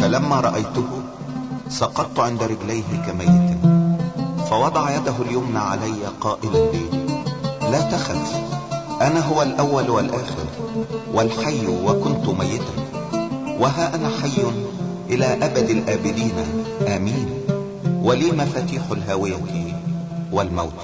فلما رأيته سقطت عند رجليه كميت فوضع يده اليمنى علي قائلا لي لا تخف انا هو الاول والاخر والحي وكنت ميتا وها انا حي الى ابد الابدين امين ولي مفاتيح الهاوية والموت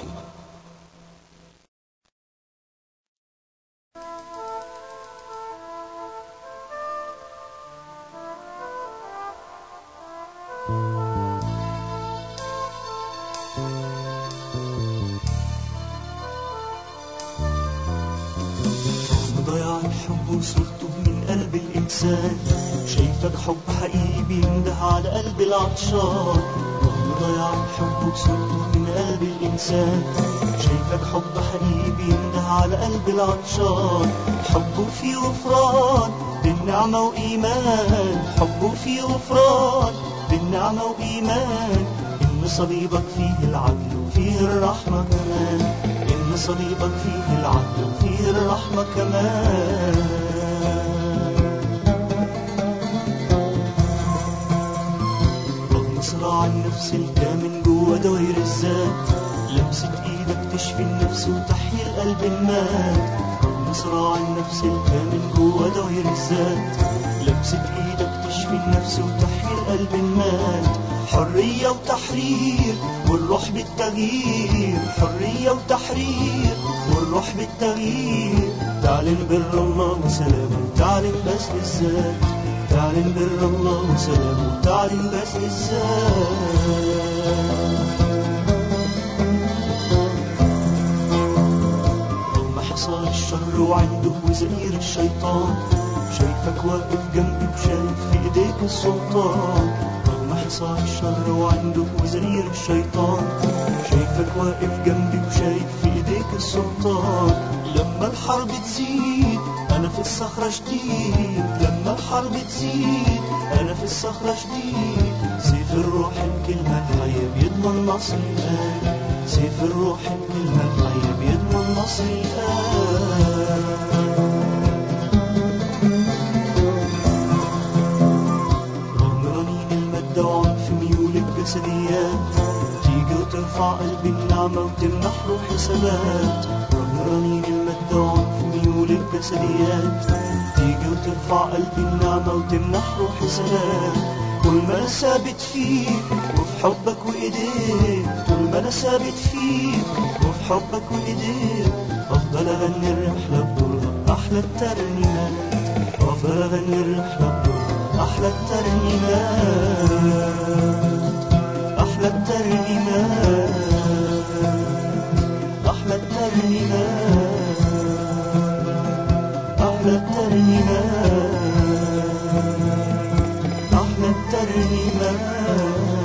ضيع الحب وصرته من قلب الإنسان شايفك حب حقيقي بينده على قلب العطشان رغم ضياع الحب وصرته من قلب الإنسان شايفك حب حقيقي بينده على قلب العطشان حبه فيه غفران بالنعمة وإيمان حبه فيه غفران بالنعمة وإيمان إن صليبك فيه العدل وفيه الرحمة كمان إن صليبك فيه العدل وفيه الرحمة كمان رغم صراع النفس الكامن جوا دوير الذات لمسة ايدك تشفي النفس وتحيي القلب المات رغم صراع النفس الكامن جوا دوير الذات لمسة ايدك تشفي النفس وتحيي القلب المات حرية وتحرير والروح بالتغيير حرية وتحرير والروح بالتغيير تعلن بر الله وسلامه تعلن بس الذات تعلن بر الله وسلامه تعلن بس الذات رغم حصار الشر وعنده وزير الشيطان شايفك واقف جنبي وشايف في ايديك السلطان رغم حصار الشر وعنده وزير الشيطان شايفك واقف جنبي وشايف في ايديك السلطان لما الحرب تزيد انا في الصخرة شديد لما الحرب تزيد انا في الصخرة شديد سيف الروح الكلمة الحية بيضمن نصر الآن سيف الروح الكلمة الحية بيضمن نصر الآن رغم رنين المادة وعنف ميول الجسديات تيجي وترفع قلبي النعمة وتمنح روحي ثبات رغم رنين المادة وعنف ميول الجسديات تيجي وترفع قلبي النعمة وتمنح روحي ثبات طول ما انا ثابت فيك وفي حبك وايديك طول ما انا ثابت فيك وفي حبك وايديك افضل اغني الرحلة بدورها احلى الترنيمات افضل اغني الرحلة بدورها احلى الترنيمات احلى الترنيمات احلى الترنيمات احلى الترنيمات أحلى الترنيمات